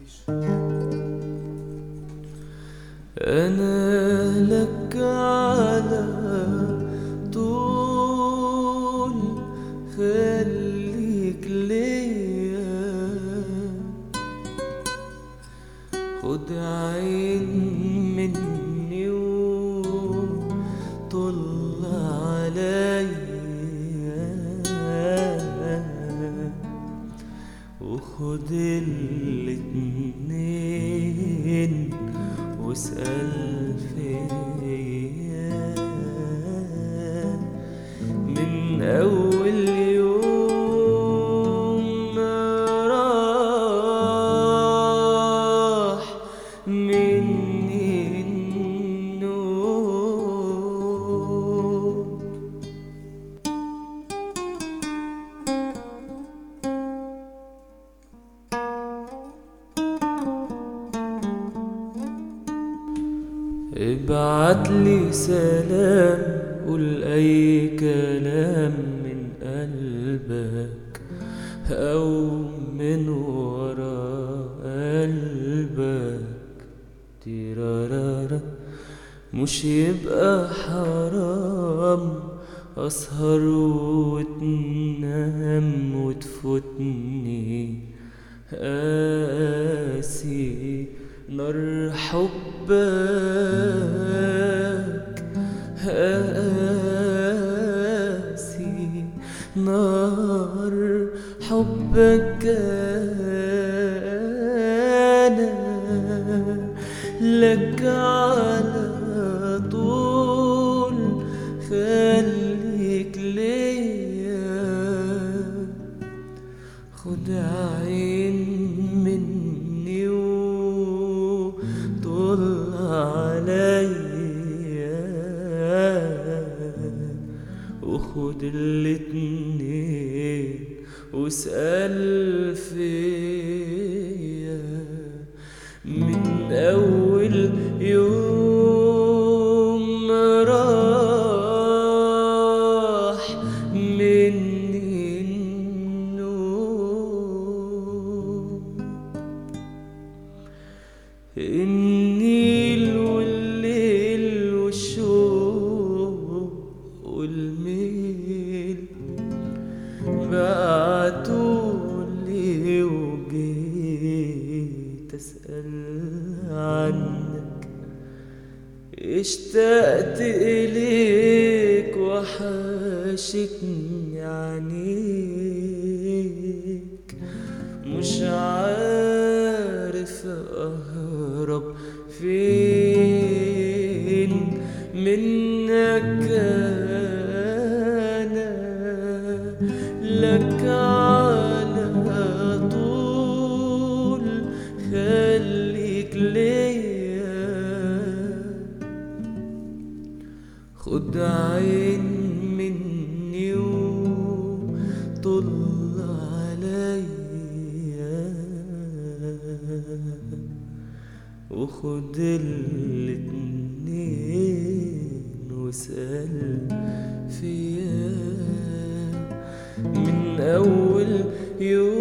أنا لك على طول خليك ليا خد عين مني وطل عليا وخد الاتنين واسأل فيا من أول يوم ما راح مني النوم ابعت لي سلام قول اي كلام من قلبك او من ورا قلبك تيرارارا مش يبقى حرام اسهر وتنام وتفوتني قاسي نار حبك قاسي نار حبك انا لك على طول خليك ليا خد عين مني وطل عليا وخد الاتنين واسأل فيا من أول يوم راح مني النوم النيل والليل والشوق والميل بعتولي وجيت أسأل عنك اشتقت إليك وحشتني عينيك مش عارف أهرب فين منك أنا لك على طول خليك ليا خد عين مني وطل عليا وخد الاتنين واسأل فيا من أول يوم